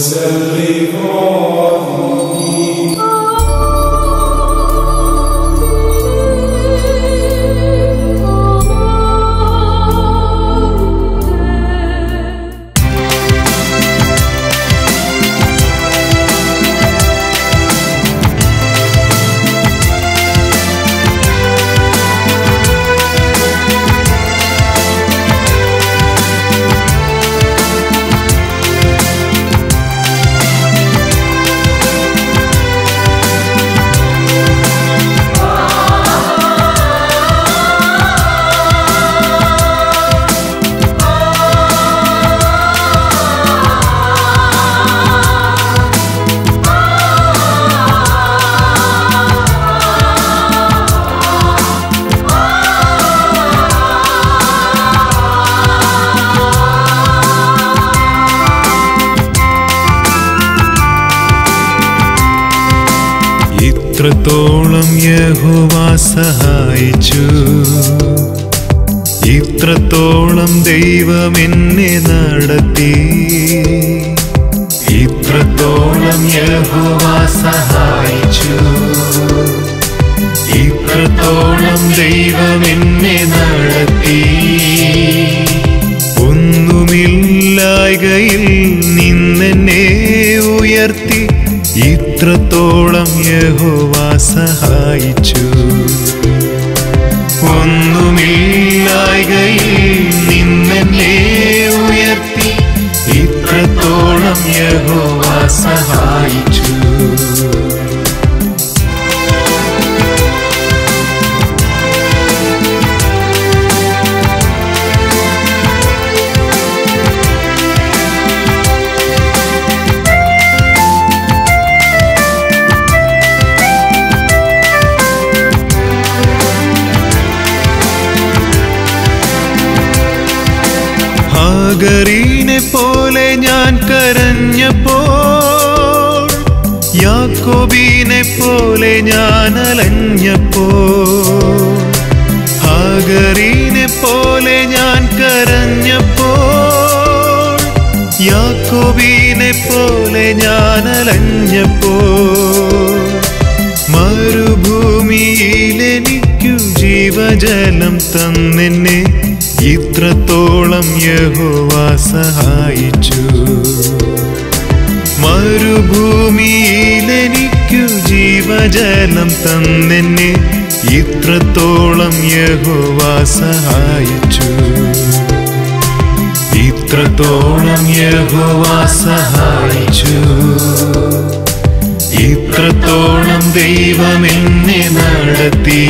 ഇത്രത്തോളം യഹോവ സഹായിച്ചു ഇത്രത്തോളം ദൈവം എന്നെ നടത്തി ഇത്രത്തോളം യഹോവ സഹായിച്ചു ഇത്രത്തോളം ദൈവം എന്നെ നടത്തി ഒന്നുമില്ലായ്കയിൽ നിന്നെന്നെ ഉയർത്തി ഇത്രത്തോളം യഹോവ സഹായിച്ചു ഒന്നുമില്ലായ്കയിൽ നിന്നെന്നെ ഉയർത്തി ഇത്രത്തോളം യഹോവ സഹായിച്ചു ഹാഗറീനെ പോലെ ഞാൻ കരഞ്ഞപ്പോൾ യാക്കോബീനെ പോലെ ഞാൻ അലഞ്ഞപ്പോൾ ഹാഗറീനെ പോലെ ഞാൻ കരഞ്ഞപ്പോൾ യാക്കോബീനെ പോലെ ഞാൻ അലഞ്ഞപ്പോൾ മരുഭൂമിയിലെനിക്കു ജീവജലം തന്നെന്നെ ഇത്രത്തോളം യഹോവ സഹായിച്ചു മരുഭൂമിയിലെനിക്കു ജീവജലം തന്നെന്നെ ഇത്രത്തോളം യഹോവ സഹായിച്ചു ഇത്രത്തോളം യഹോവ സഹായിച്ചു ഇത്രത്തോളം ദൈവം എന്നെ നടത്തി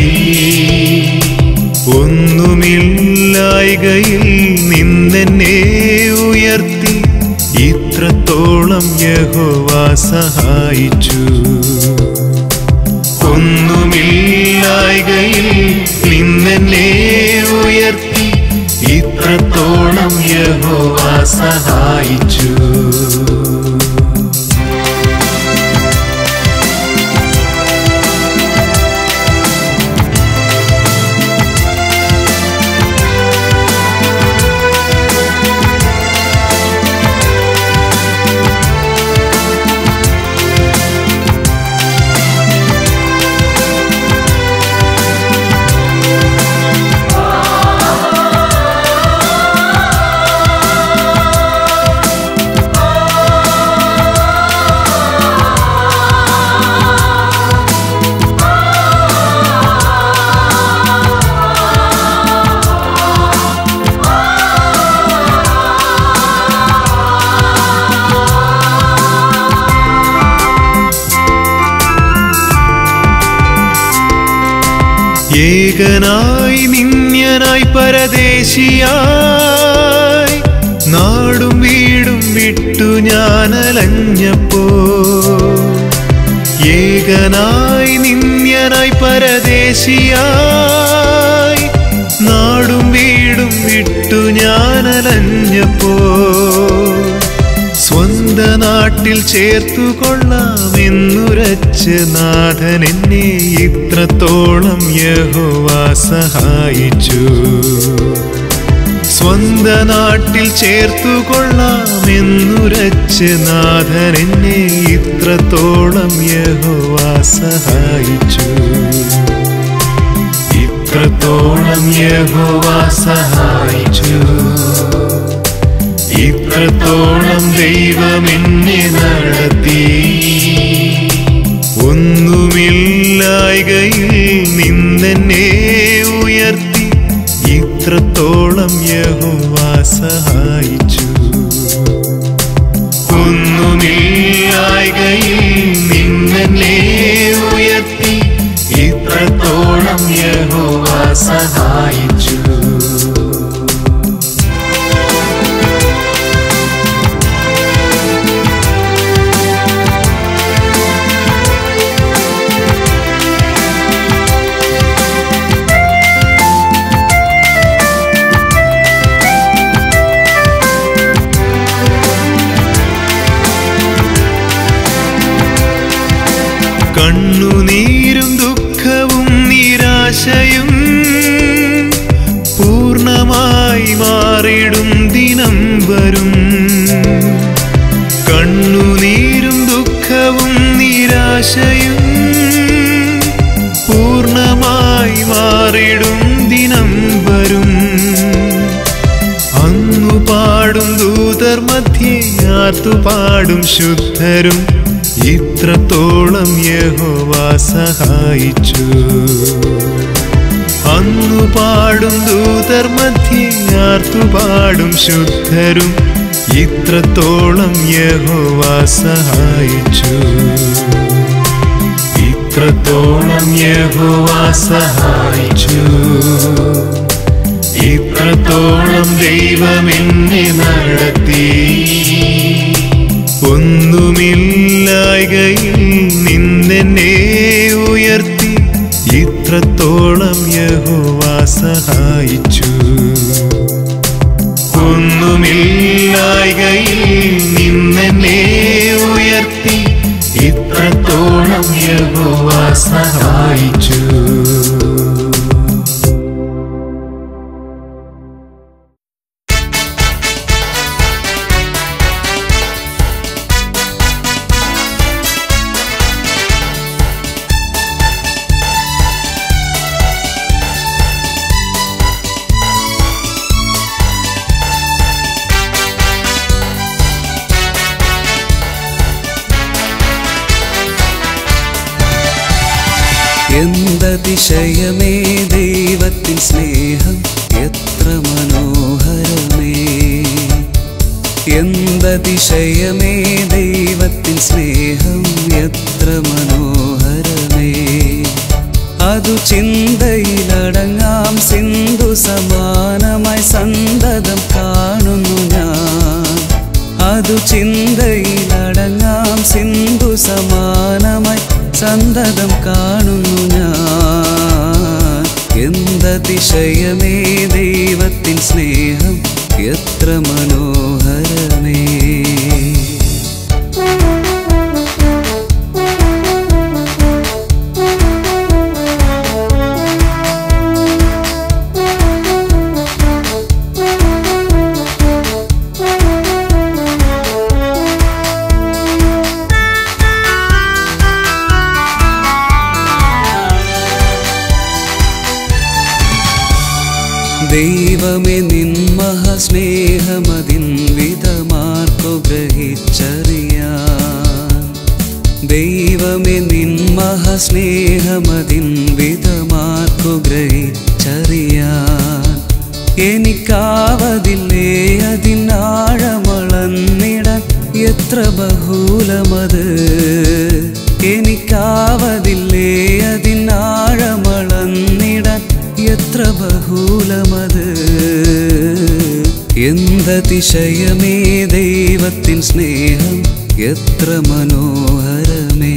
ഒന്നുമില്ലായ്കയിൽ നിന്നെന്നെ ഉയർത്തി ഇത്രത്തോളം യഹോവ സഹായിച്ചു ഒന്നുമില്ലായ്കയിൽ നിന്നെന്നെ ഉയർത്തി ഇത്രത്തോളം യഹോവ സഹായിച്ചു ഏകനായി നിന്യനായി പരദേശിയായി നാടും വീടും വിട്ടു ഞാൻ അലഞ്ഞപ്പോ ഏകനായി നിന്യനായി പരദേശിയായി നാടും വീടും വിട്ടു ഞാൻ അലഞ്ഞപ്പോ സ്വന്ത നാട്ടിൽ ചേർത്തു കൊള്ളാമെന്നുരച്ച് നാഥൻ എന്നെ ഇത്രത്തോളം യഹോവ സഹായിച്ചു സ്വന്ത നാട്ടിൽ ചേർത്തു കൊള്ളാമെന്നുരച്ച് നാഥൻ എന്നെ ഇത്രത്തോളം യഹോവ സഹായിച്ചു ഇത്രത്തോളം യഹോവ സഹായിച്ചു ഇത്രത്തോളം ദൈവം എന്നെ നടത്തി ഒന്നുമില്ലായ്കയിൽ നിന്നെന്നെ ഉയർത്തി ഇത്രത്തോളം യഹോവ സഹായിച്ചു ഒന്നുമില്ലായ്കയിൽ നിന്നെന്നെ ഉയർത്തി ഇത്രത്തോളം യഹോവ സഹായിച്ചു കണ്ണുനീരും ദുഃഖവും നിരാശയും പൂർണ്ണമായി മാറിടും ദിനം വരും കണ്ണുനീരും ദുഃഖവും നിരാശയും പൂർണ്ണമായി മാറിടും ദിനം വരും അന്നു പാടും ദൂതർ മധ്യേ ആർത്തു പാടും ശുദ്ധരും ഇത്രത്തോളം യഹോവ സഹായിച്ചു അന്നു പാടും ദൂതർ മധ്യേ ആർത്തു പാടും ശുദ്ധരും ഇത്രത്തോളം യഹോവ സഹായിച്ചു ഇത്രത്തോളം യഹോവ സഹായിച്ചു ഇത്രത്തോളം ദൈവം എന്നെ നടത്തി ഒന്നുമില്ലായ്കയിൽ നിന്നെന്നെ ഉയർത്തി ഇത്രത്തോളം യഹോവ സഹായിച്ചു ഒന്നുമില്ലായ്കയിൽ നിന്നെന്നെ ഉയർത്തി ഇത്രത്തോളം യഹോവ സഹായിച്ചു എന്തതിശയമേ ദൈവത്തിൻ സ്നേഹം എത്ര മനോഹരമേ എന്തതിശയമേ ദൈവത്തിൻ സ്നേഹം എത്ര മനോഹരമേ അതു ചിന്തയിലടങ്ങാം സിന്ധു സമാനമായി സന്തതം കാണുന്നു ഞാൻ അതു ചിന്തയിലടങ്ങാം സിന്ധു സമാനമായി സന്തതം കാണുന്നു ഞാൻ എന്തതിശയമേ ദൈവത്തിൻ സ്നേഹം എത്ര മനോഹരമേ ദൈവമേ നിൻ മഹാസ്നേഹമതിൻ വിധമാർക്കു ഗ്രഹിച്ചറിയാൻ ദൈവമേ നിൻ മഹാസ്നേഹമതിൻ വിധമാർക്കു ഗ്രഹിച്ചറിയാൻ എനിക്കാവതില്ലേ അതിനാഴമളന്നിടാൻ എത്ര ബഹൂലമത് എനിക്കാവതില്ലേ അതിനാഴമളന്നിടാൻ എത്ര ബഹൂലമത് എന്തതിശയമേ ദൈവത്തിൻ സ്നേഹം എത്ര മനോഹരമേ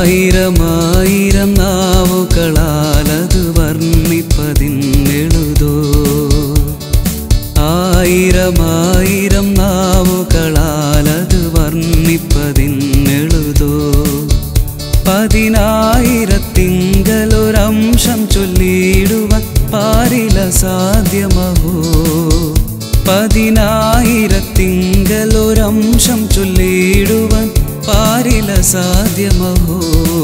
ആയിരമായിരം നാവുകളാലത് വർണ്ണിപ്പതിന്നെഴുതോ ആയിരമായിരം നാവുകളാലത് വർണ്ണിപ്പതിന്നെഴുതോ പതിനായിരത്തിങ്കലൊരംശം ചൊല്ലിയിടുവാൻ പാരില സാധ്യമഹോ പതിനായിരത്തിങ്കലൊരംശം ചൊല്ലിയിടുവാൻ പാരില സാധ്യമഹോ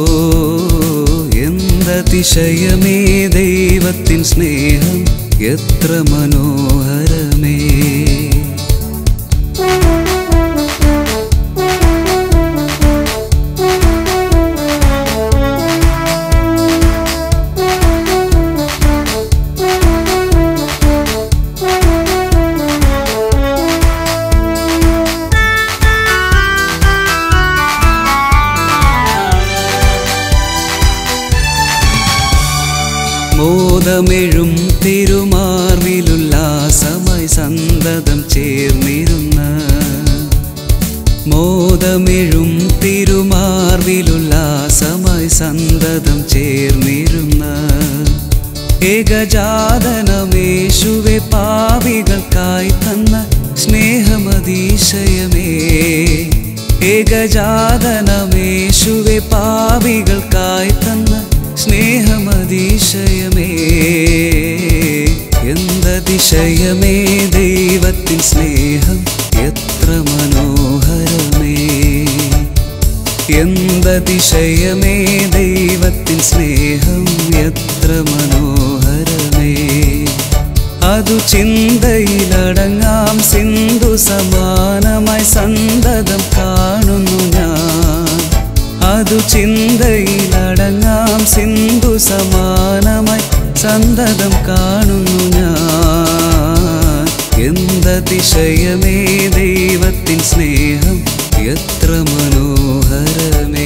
എന്തതിശയമേ ദൈവത്തിൻ സ്നേഹം എത്ര മനോഹരമേ മോദമെഴും തിരുമാർവിലുല്ലാസമായി സന്തതം ചേർന്നിരുന്ന മോദമെഴും തിരുമാർവിലുല്ലാസമായി സന്തതം ചേർന്നിരുന്ന ഏകജാതനമേശുവെ പാവികൾക്കായി തന്ന സ്നേഹമതീശയമേ ഏകജാതനമേശുവെ പാവികൾക്കായി തന്ന സ്നേഹമതീശയമേ എന്തതിശയമേ ദൈവത്തിൻ സ്നേഹം എത്ര മനോഹരമേ എന്തതിശയമേ ദൈവത്തിൻ സ്നേഹം എത്ര മനോഹരമേ അതു ചിന്തയിലടങ്ങാം സിന്ധു സമാനമായി സന്തതം കാണുന്നു ഞാൻ അതു ചിന്തയിലടങ്ങാം സിന്ധു സമാനമായി സന്തതം കാണുന്നു ഞാൻ എന്തതിശയമേ ദൈവത്തിൻ സ്നേഹം എത്ര മനോഹരമേ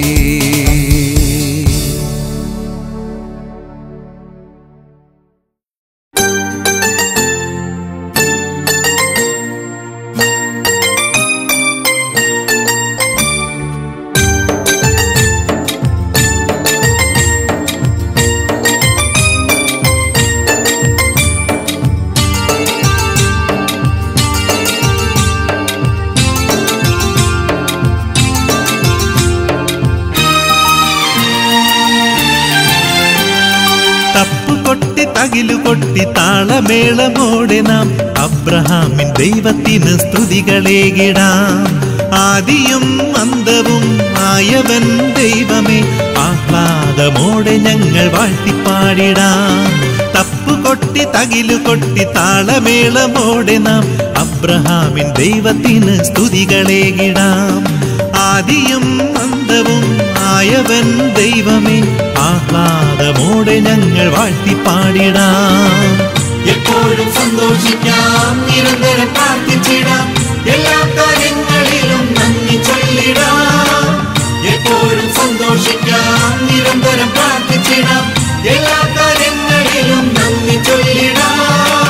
തപ്പുകൊട്ടി തകിലുകൊട്ടി താളമേളമോടെ നാം അബ്രഹാമിൻ ദൈവത്തിന് സ്തുതികളേകിടാം ആദിയും അന്തവും ആയവൻ ദൈവമേ ആഹ്ലാദമോടെ ഞങ്ങൾ വാഴ്ത്തിപ്പാടിടാം തപ്പുകൊട്ടി തകിലുകൊട്ടി താളമേളമോടെ നാം അബ്രഹാമിൻ ദൈവത്തിന് സ്തുതികളേകിടാം ആദിയും അന്തവും ആയവൻ ദൈവമേ ആഹ്ലാദമോടെ ഞങ്ങൾ വാഴ്ത്തിപ്പാടിടാം എപ്പോഴും സന്തോഷിക്കാം നിരന്തരം പ്രാർത്ഥിച്ചിടാം എല്ലാ കാര്യങ്ങളിലും നന്ദി ചൊല്ലിടാം എപ്പോഴും സന്തോഷിക്കാം നിരന്തരം പ്രാർത്ഥിച്ചിടാം എല്ലാ കാര്യങ്ങളിലും നന്ദി ചൊല്ലിടാം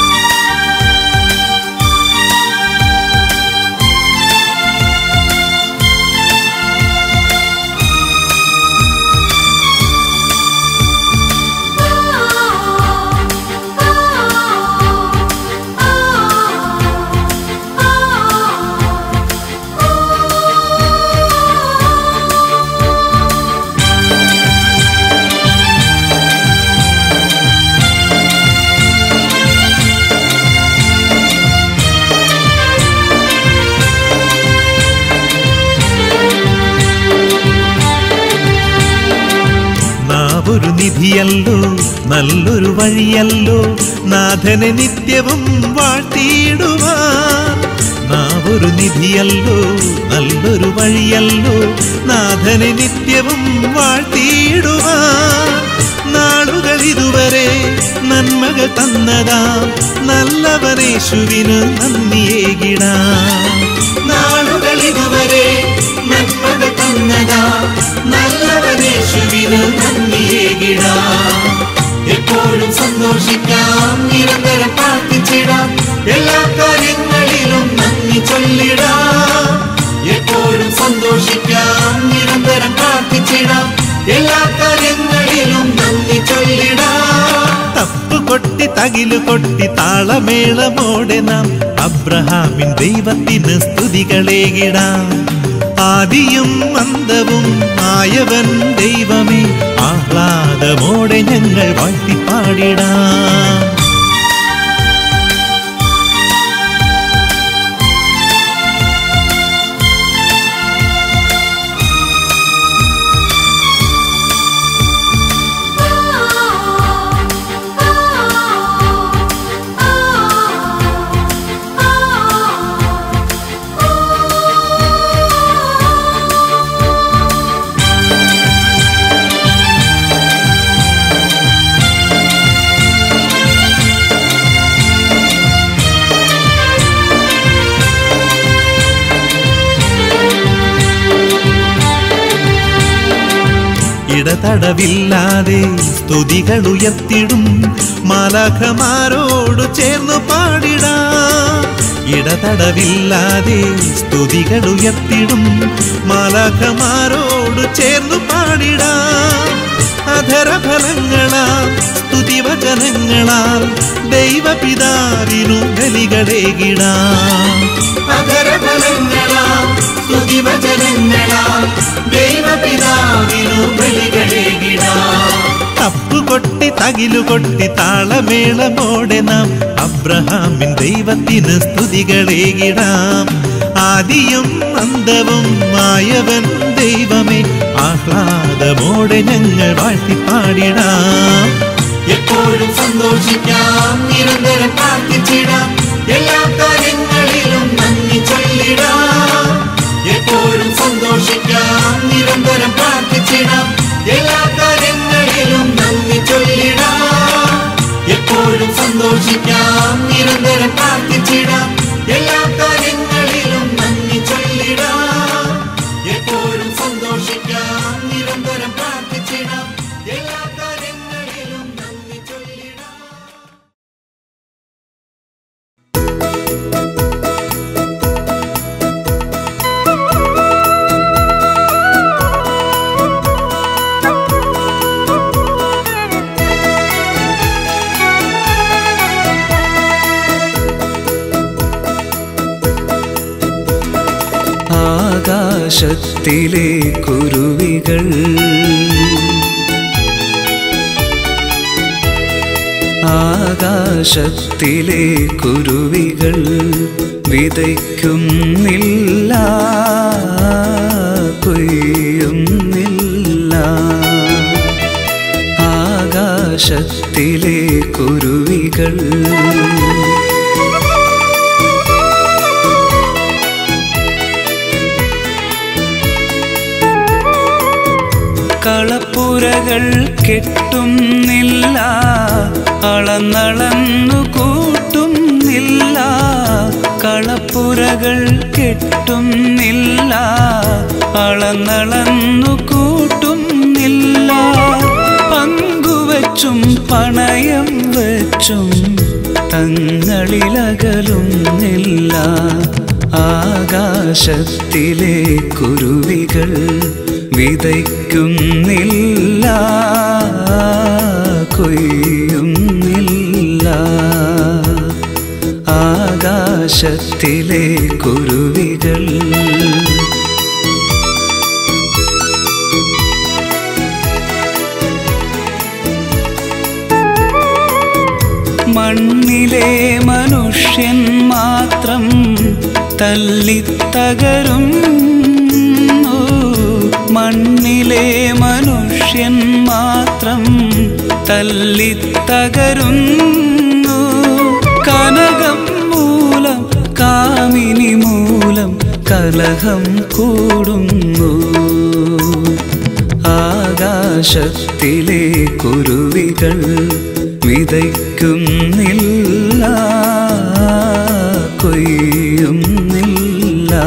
നാവൊരു നിധിയല്ലോ നല്ലൊരു വഴിയല്ലോ നാഥനെ നിത്യവും വാഴ്ത്തിയിടുവാൻ നാവൊരു നിധിയല്ലോ നല്ലൊരു വഴിയല്ലോ നാഥനെ നിത്യവും വാഴ്ത്തിയിടുവാൻ നാളുകൾ ഇതുവരെ നന്മകൾ തന്നതാ നല്ലവനേശുവിന് നന്ദിയേകിടാം നാളുകൾ ഇതുവരെ നന്മകൾ തന്നതാ നല്ലവനേശുവിന് നന്ദിയേകിടാം എപ്പോഴും സന്തോഷിക്കാം നിരന്തരം പ്രാർത്ഥിച്ചിടാം എല്ലാ കാര്യങ്ങളിലും നന്ദി ചൊല്ലിടാം എപ്പോഴും സന്തോഷിക്കാം നിരന്തരം പ്രാർത്ഥിച്ചിടാം എല്ലാ കാര്യങ്ങളിലും നന്ദി ചൊല്ലിടാം തപ്പു കൊട്ടി തകിലു കൊട്ടി താളമേളമോടെ നാം അബ്രഹാമിൻ ദൈവത്തിന് സ്തുതികളേകിടാം ആദിയും അന്തവും ആയവൻ ദൈവമേ ആഹ്ലാദമോടെ ഞങ്ങൾ വാഴ്ത്തിപ്പാടിടാം ഇടതടവില്ലാതെ സ്തുതികൾ ഉയർത്തിടും മാലാഖമാരോട് ചേർന്നു പാടിടാം ഇടതടവില്ലാതെ സ്തുതികൾ ഉയർത്തിടും മാലാഖമാരോട് ചേർന്നു പാടിടാം അധരഫലങ്ങളാൽ സ്തുതിവചനങ്ങളാൽ ദൈവപിതാവിനു ബലികളേകിടാം അധരഫലങ്ങളാം സ്തുതിവചനങ്ങളാം ദൈവപിതാവിനു ബലികളേകിടാം തപ്പുകൊട്ടി തകിലുകൊട്ടി താളമേളമോടെ നാം അബ്രഹാമിൻ ദൈവത്തിന് സ്തുതികളേകിടാം ആദിയും അന്തവും മായവൻ ദൈവമേ ആഹ്ലാദമോടെ ഞങ്ങൾ വാഴ്ത്തിപ്പാടിടാം എപ്പോഴും സന്തോഷിക്കാം നിരന്തരം പ്രാർത്ഥിച്ചിടാം എല്ലാ കാര്യങ്ങളിലും നന്ദി ചൊല്ലിടാം എപ്പോഴും സന്തോഷിക്കാം നിരന്തരം പ്രാർത്ഥിച്ചിടാം എല്ലാ കാര്യങ്ങളിലും നന്ദി ചൊല്ലിടാം എപ്പോഴും സന്തോഷിക്കാം നിരന്തരം പ്രാർത്ഥിച്ചിടാം എല്ലാ കാര്യങ്ങളിലും നന്ദി ചൊല്ലിടാം എപ്പോഴും സന്തോഷിക്കാം നിരന്തരം പ്രാർത്ഥിച്ചിടാം എല്ലാ കാര്യങ്ങളിലും നന്ദി ചൊല്ലിടാം ആകാശത്തിലെ കുരുവികൾ ആകാശത്തിലെ കുരുവികൾ വിതയ്ക്കുന്നില്ല കൊയ്യുന്നില്ല ആകാശത്തിലെ കുരുവികൾ കളപ്പുരകൾ കെട്ടുന്നില്ല അളന്നളന്നു കൂട്ടുന്നില്ല കളപ്പുരകൾ കെട്ടുന്നില്ല അളന്നളന്നു കൂട്ടുന്നില്ല പങ്കുവച്ചും പണയം വെച്ചും തങ്ങളിലകലുന്നില്ല ആകാശത്തിലെ കുരുവികൾ വിതയ്ക്കുന്നില്ല കൊയ്യുന്നില്ല ആകാശത്തിലെ കുരുവികൾ മണ്ണിലെ മനുഷ്യൻ മാത്രം തല്ലിത്തകരും മണ്ണിലെ മനുഷ്യൻ മാത്രം തല്ലിത്തകരുന്നു കനകം മൂലം കാമിനി മൂലം കലഹം കൂടുന്നു ആകാശത്തിലെ കുരുവികൾ വിതയ്ക്കുന്നില്ല കൊയ്യുന്നില്ല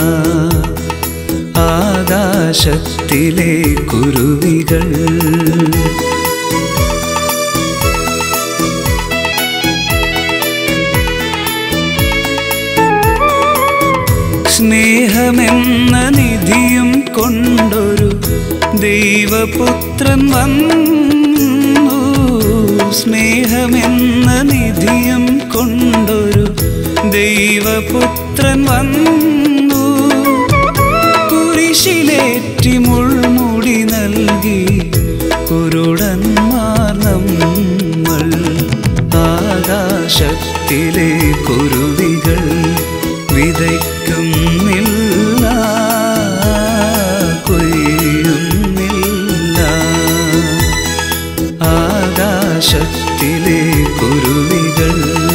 ആകാശത്തിലെ കുരുവികൾ സ്നേഹ സ്നേഹമെന്ന നിധിയും കൊണ്ടൊരു ദൈവപുത്രൻ വന്നു സ്നേഹമെന്ന നിധിയും കൊണ്ടൊരു ദൈവപുത്രൻ വന്നു കുരിശിലേറ്റി മുൾമുടി നൽകി കുരുടന്മാർ നമ്മൾ ആകാശത്തിലെ കുരുവികൾ വിതയ്ക്കുന്നില്ല കൊയ്യുന്നില്ല ആകാശത്തിലെ കുരുവികൾ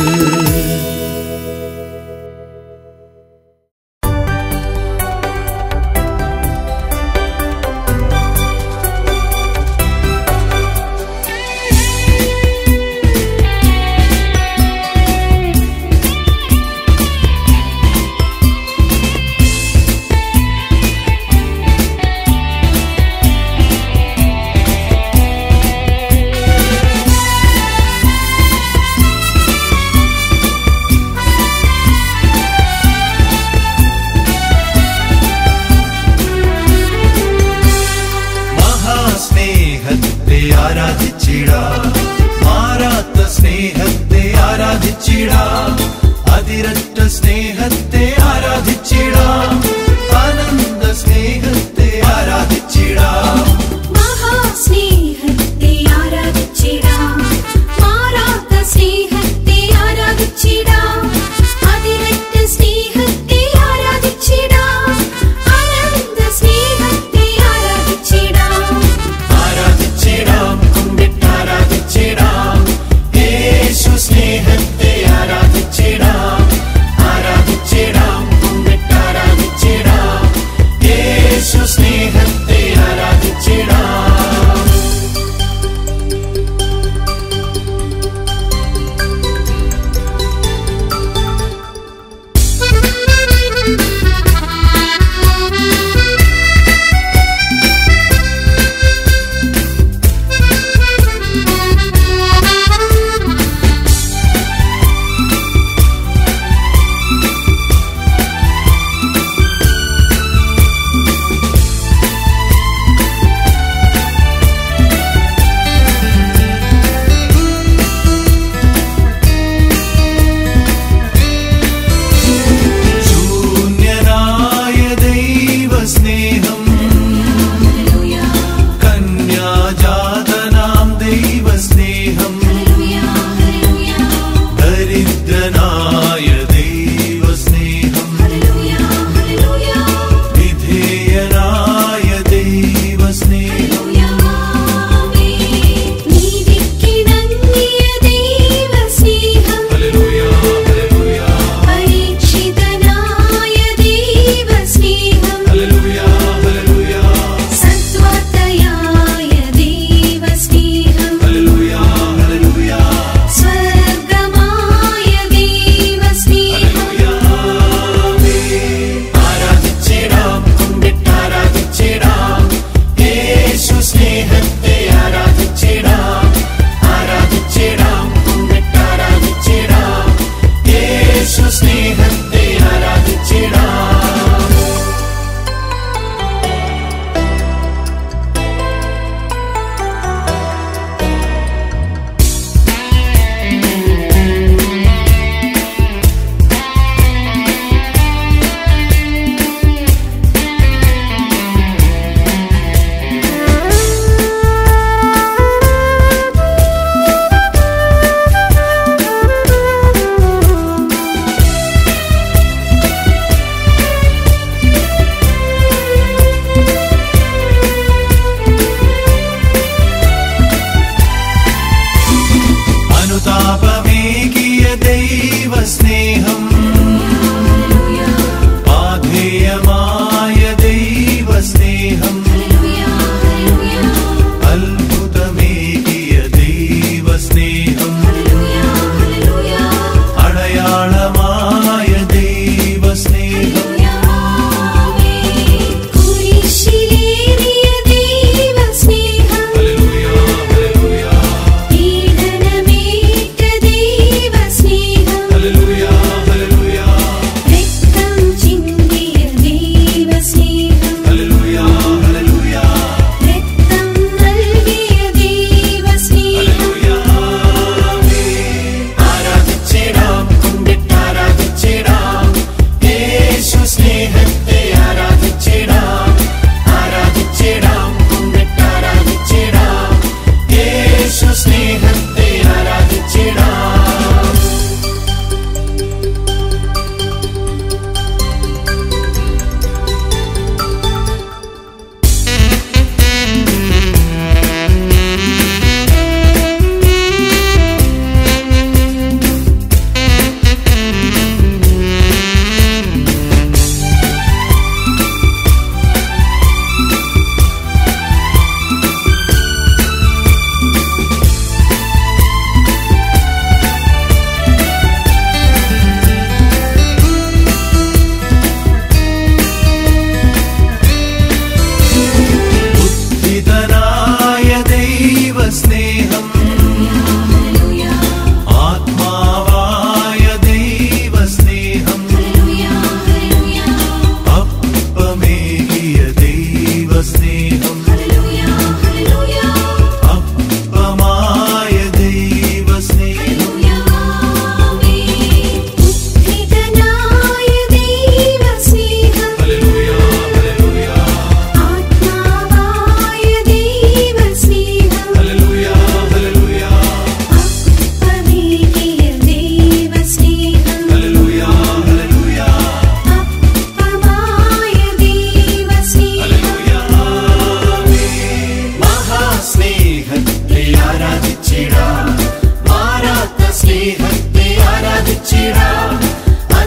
മഹാസ്നേഹത്തെ ആരാധിച്ചിടാം മാറാത്ത സ്നേഹത്തെ ആരാധിച്ചിടാം അതിരറ്റ സ്നേഹത്തെ ആരാധിച്ചിടാം ആനന്ദ സ്നേഹത്തെ ആരാധിച്ചിടാം മഹാസ്നേഹത്തെ ആരാധിച്ചിടാം മാറാത്ത സ്നേഹത്തെ ആരാധിച്ചിടാം അതിരറ്റ സ്നേഹത്തെ ആരാധിച്ചിടാം അനന്ത സ്നേഹത്തെ ആരാധിച്ചിടാം ആരാധിച്ചിടാം കുമ്പിട്ട് ആരാധിച്ചിടാം യേശു സ്നേഹത്തെ ആരാധിച്ചിടാം ആരാധിച്ചിടാം കുമ്പിട്ട് ആരാധിച്ചിടാം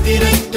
അതിരറ്റ